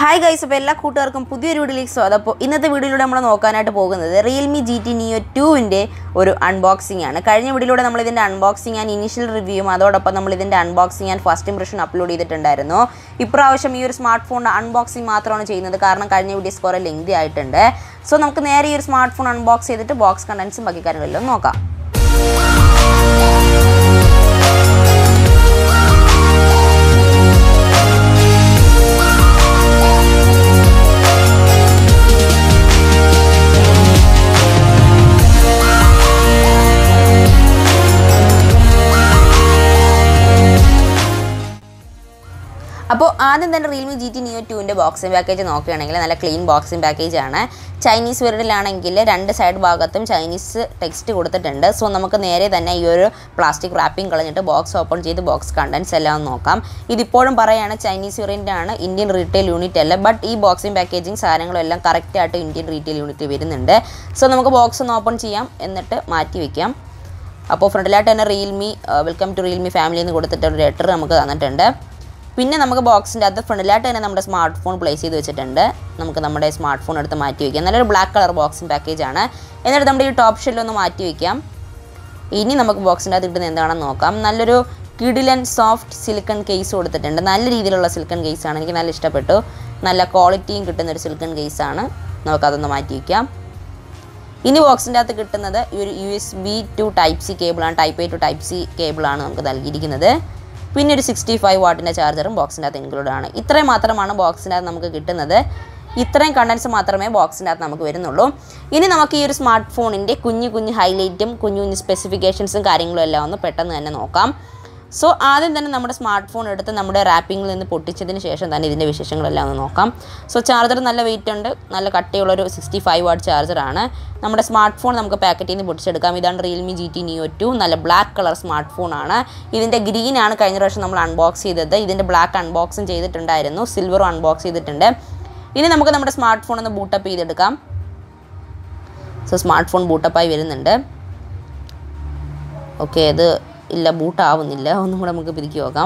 hi guys അപ്പോൾ എല്ലാ കൂട്ടുകാർക്കും പുതിയൊരു വീഡിയോയിലേക്ക് സ്വാഗതം അപ്പോൾ ഇന്നത്തെ വീഡിയോയിലൂടെ നമ്മൾ നോക്കാനായിട്ട് പോകുന്നത് റിയൽമി ജി ടി നിയോ ടുവിൻ്റെ ഒരു അൺബോക്സിംഗ് ആണ് കഴിഞ്ഞ വീഡിയോയിലൂടെ നമ്മൾ ഇതിൻ്റെ അൺബോക്സിംഗ് ആൻഡ് ഇനീഷ്യൽ റിവ്യൂവും അതോടൊപ്പം നമ്മൾ ഇതിൻ്റെ unboxing and first impression upload ചെയ്തിട്ടുണ്ടായിരുന്നു ഇപ്രാവശ്യം ഈ ഒരു സ്മാർട്ട് ഫോണിൻ്റെ അൺബോക്സിംഗ് മാത്രമാണ് ചെയ്യുന്നത് കാരണം കഴിഞ്ഞ വീഡിയോസ് കുറേ ലെങ്തി ആയിട്ടുണ്ട് സോ നമുക്ക് നേരെ ഈ ഒരു സ്മാർട്ട് ഫോൺ അൺബോക്സ് ചെയ്തിട്ട് ബോക്സ് കണ്ടൻസും ബാക്കി കാര്യങ്ങളെല്ലാം നോക്കാം അപ്പോൾ ആദ്യം തന്നെ റിയൽമി ജി ടി നിയോ ടുവിൻ്റെ ബോക്സിംഗ് പാക്കേജ് നോക്കുകയാണെങ്കിൽ നല്ല ക്ലീൻ ബോക്സിംഗ് പാക്കേജ് ആണ് ചൈനീസ് വെറിഡിലാണെങ്കിൽ രണ്ട് സൈഡ് ഭാഗത്തും ചൈനീസ് ടെക്സ്റ്റ് കൊടുത്തിട്ടുണ്ട് സോ നമുക്ക് നേരെ തന്നെ ഈ ഒരു പ്ലാസ്റ്റിക് റാപ്പിംഗ് കളഞ്ഞിട്ട് ബോക്സ് ഓപ്പൺ ചെയ്ത് ബോക്സ് കണ്ടൻസ് എല്ലാം ഒന്ന് നോക്കാം ഇതിപ്പോഴും പറയുകയാണ് ചൈനീസ് വെറിയൻ്റ് ആണ് ഇന്ത്യൻ റീറ്റെയിൽ യൂണിറ്റ് അല്ല ബട്ട് ഈ ബോക്സിംഗ് പാക്കേജിങ് സാധനങ്ങളും എല്ലാം കറക്റ്റായിട്ട് ഇന്ത്യൻ റീറ്റെയിൽ യൂണിറ്റ് വരുന്നുണ്ട് സോ നമുക്ക് ബോക്സ് ഒന്ന് ഓപ്പൺ ചെയ്യാം എന്നിട്ട് മാറ്റി വയ്ക്കാം അപ്പോൾ ഫ്രണ്ടിലായിട്ട് തന്നെ Realme welcome to Realme family എന്ന് കൊടുത്തിട്ട് ഒരു ലെറ്റർ നമുക്ക് തന്നിട്ടുണ്ട് പിന്നെ നമുക്ക് ബോക്സിൻ്റെ അകത്ത് ഫ്രണ്ടിലായിട്ട് തന്നെ നമ്മുടെ സ്മാർട്ട് ഫോൺ പ്ലേസ് ചെയ്ത് വെച്ചിട്ടുണ്ട് നമുക്ക് നമ്മുടെ സ്മാർട്ട് ഫോൺ എടുത്ത് മാറ്റി വയ്ക്കാം നല്ലൊരു ബ്ലാക്ക് കളർ ബോക്സിംഗ് പാക്കേജ് ആണ് എന്നിട്ട് നമ്മുടെ ഈ ടോപ്പ് ഷെല്ലൊന്ന് മാറ്റി വയ്ക്കാം ഇനി നമുക്ക് ബോക്സിൻ്റെ അകത്ത് കിട്ടുന്ന എന്താണെന്ന് നോക്കാം നല്ലൊരു കിഡിലൻ സോഫ്റ്റ് സിലിക്കൺ കേസ് കൊടുത്തിട്ടുണ്ട് നല്ല രീതിയിലുള്ള സിലിക്കൺ കേസാണ് എനിക്ക് നല്ല ഇഷ്ടപ്പെട്ടു നല്ല ക്വാളിറ്റിയും കിട്ടുന്ന ഒരു സിലിക്കൺ കേസാണ് നമുക്കതൊന്ന് മാറ്റി വയ്ക്കാം ഇനി ബോക്സിൻ്റെ അകത്ത് കിട്ടുന്നത് ഈ ഒരു U S B to type C കേബിളാണ് type A to type C കേബിളാണ് നമുക്ക് നൽകിയിരിക്കുന്നത് പിന്നെ ഒരു സിക്സ്റ്റി ഫൈവ് വാട്ടിൻ്റെ ചാർജറും ബോക്സിൻ്റെ അകത്ത് ഇൻക്ലൂഡ് ആണ് ഇത്രയും മാത്രമാണ് ബോക്സിൻ്റെ അകത്ത് നമുക്ക് കിട്ടുന്നത് ഇത്രയും കണ്ടൻസ് മാത്രമേ ബോക്സിൻ്റെ അകത്ത് നമുക്ക് വരുന്നുള്ളൂ ഇനി നമുക്ക് ഈ ഒരു സ്മാർട്ട് ഫോണിൻ്റെ കുഞ്ഞു കുഞ്ഞു ഹൈലൈറ്റും കുഞ്ഞു കുഞ്ഞു സ്പെസിഫിക്കേഷൻസും കാര്യങ്ങളും എല്ലാം ഒന്ന് പെട്ടെന്ന് തന്നെ നോക്കാം സോ ആദ്യം തന്നെ നമ്മുടെ സ്മാർട്ട് ഫോൺ എടുത്ത് നമ്മുടെ റാപ്പിങ്ങിൽ നിന്ന് പൊട്ടിച്ചതിന് ശേഷം തന്നെ ഇതിൻ്റെ വിശേഷങ്ങളെല്ലാം ഒന്ന് നോക്കാം സോ ചാർജർ നല്ല വെയിറ്റ് ഉണ്ട് നല്ല കട്ടിയുള്ളൊരു സിക്സ്റ്റി ഫൈവ് വാട്ട് ചാർജറാണ് നമ്മുടെ സ്മാർട്ട് ഫോൺ നമുക്ക് പാക്കറ്റിൽ നിന്ന് പൊട്ടിച്ചെടുക്കാം ഇതാണ് Realme G T Neo two നല്ല ബ്ലാക്ക് കളർ സ്മാർട്ട് ഫോണാണ് ഇതിൻ്റെ ഗ്രീൻ ആണ് കഴിഞ്ഞ പ്രാവശ്യം നമ്മൾ അൺബോക്സ് ചെയ്തത് ഇതിൻ്റെ ബ്ലാക്ക് അൺബോക്സും ചെയ്തിട്ടുണ്ടായിരുന്നു സിൽവറും അൺബോക്സ് ചെയ്തിട്ടുണ്ട് ഇനി നമുക്ക് നമ്മുടെ സ്മാർട്ട് ഫോൺ ഒന്ന് ബൂട്ടപ്പ് ചെയ്തെടുക്കാം സോ സ്മാർട്ട് ഫോൺ ബൂട്ടപ്പായി വരുന്നുണ്ട് ഓക്കെ അത് ഇല്ല ബൂട്ടാവുന്നില്ല ഒന്നും കൂടെ നമുക്ക് പിരിക്കി നോക്കാം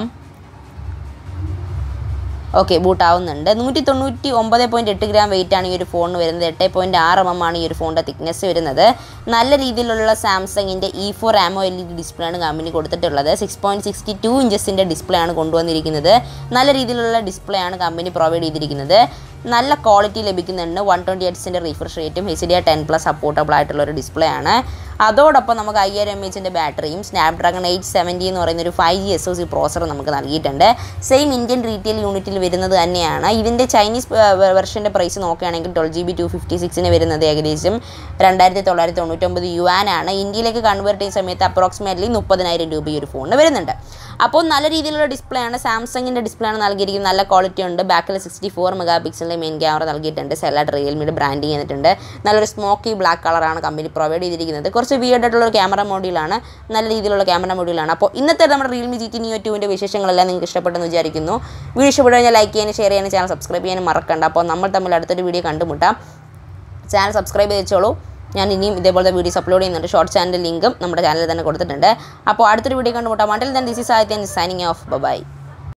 ഓക്കെ ബൂട്ടാവുന്നുണ്ട് നൂറ്റി തൊണ്ണൂറ്റി ഒമ്പത് പോയിൻറ്റ് എട്ട് ഗ്രാം വെയിറ്റ് ആണ് ഈ ഒരു ഫോണിന് വരുന്നത് എട്ട് പോയിൻറ്റ് ആറ് എം എം ആണ് ഈ ഒരു ഫോണിൻ്റെ തിക്നെസ് വരുന്നത് നല്ല രീതിയിലുള്ള സാംസങ്ങിൻ്റെ E four AMOLED display ആണ് കമ്പനി കൊടുത്തിട്ടുള്ളത് സിക്സ് പോയിൻറ്റ് സിക്സ്റ്റി ടു ഇഞ്ചസിൻ്റെ ഡിസ്പ്ലേ ആണ് കൊണ്ടുവന്നിരിക്കുന്നത് നല്ല രീതിയിലുള്ള ഡിസ്പ്ലേ ആണ് കമ്പനി പ്രൊവൈഡ് ചെയ്തിരിക്കുന്നത് നല്ല ക്വാളിറ്റി ലഭിക്കുന്നുണ്ട് വൺ ട്വൻറ്റി എയ്റ്റ്സിൻ്റെ റീഫ്രഷ് റേറ്റും H D R ten plus supportable ആയിട്ടുള്ള ഒരു ഡിസ്പ്ലേ ആണ് അതോടൊപ്പം നമുക്ക് അയ്യായിരം എം എച്ചിൻ്റെ ബാറ്ററിയും സ്നാപ്ഡ്രാഗൺ എയ്റ്റ് സെവൻറ്റി എന്ന് പറയുന്ന ഒരു five G S O C processor നമുക്ക് നൽകിയിട്ടുണ്ട് സെയിം ഇന്ത്യൻ റീറ്റെയിൽ യൂണിറ്റിൽ വരുന്നത് തന്നെയാണ് ഇതിൻ്റെ ചൈനീസ് വെർഷൻ്റെ പ്രൈസ് നോക്കുകയാണെങ്കിൽ twelve G B two fifty സിക്സിന് വരുന്നത് ഏകദേശം രണ്ടായിരത്തി തൊള്ളായിരത്തി തൊണ്ണൂറ്റൊമ്പത് യുവാൻ ആണ് ഇന്ത്യയിലേക്ക് കൺവേർട്ട് ചെയ്യുന്ന സമയത്ത് അപ്രോക്സിമേറ്റ്ലി മുപ്പതിനായിരം രൂപ ഈ ഒരു ഫോണിന് വരുന്നുണ്ട് അപ്പോൾ നല്ല രീതിയിലുള്ള ഡിസ്പ്ലേ ആണ് സാംസങ്ങിൻ്റെ ഡിസ്പ്ലേ ആണ് നൽകിയിരിക്കുന്നത് നല്ല ക്വാളിറ്റി ഉണ്ട് ബാക്കിൽ സിക്സ്റ്റി ഫോർ മെഗാ പിക്സലിൻ്റെ മെയിൻ ക്യാമറ നൽകിയിട്ടുണ്ട് സെല്ലായിട്ട് റിയൽമിയുടെ ബ്രാൻഡിങ് ചെയ്തിട്ടുണ്ട് നല്ലൊരു സ്മോക്കി ബ്ലാക്ക് കളറാണ് കമ്പനി പ്രൊവൈഡ് ചെയ്തിരിക്കുന്നത് കുറച്ച് വിയർഡ് ആയിട്ടുള്ള ഒരു ക്യാമറ മോഡ്യൂളാണ് നല്ല രീതിയിലുള്ള ക്യാമറ മോഡ്യൂളാണ് അപ്പോൾ ഇന്നത്തെ നമ്മുടെ റിയൽമി ജി ടി നിയോ ടുവിൻ്റെ വിശേഷങ്ങളെല്ലാം നിങ്ങൾക്ക് ഇഷ്ടപ്പെട്ടെന്ന് വിചാരിക്കുന്നു വീഡിയോ ഇഷ്ടപ്പെട്ടു കഴിഞ്ഞാൽ ലൈക്ക് ചെയ്യാനും ഷെയർ ചെയ്യാനും ചാനൽ സബ്സ്ക്രൈബ് ചെയ്യാനും മറക്കണ്ട അപ്പോൾ നമ്മൾ തമ്മിൽ അടുത്തൊരു വീഡിയോ കണ്ടുമുട്ടാം ചാനൽ സബ്സ്ക്രൈബ് ചെയ്തോളൂ ഞാൻ ഇനിയും ഇതേപോലത്തെ വീഡിയോസ് അപ്ലോഡ് ചെയ്യുന്നുണ്ട് ഷോർട്ട് ചാനൽ ലിങ്കും നമ്മുടെ ചാനലിൽ തന്നെ കൊടുത്തിട്ടുണ്ട് അപ്പോൾ അടുത്തൊരു വീഡിയോ കണ്ടുമുട്ടാം മണ്ടിൽ തന്നെ ദിസ് ഇസ് ആദ്യം സൈനിങ് ഓഫ് ബൈ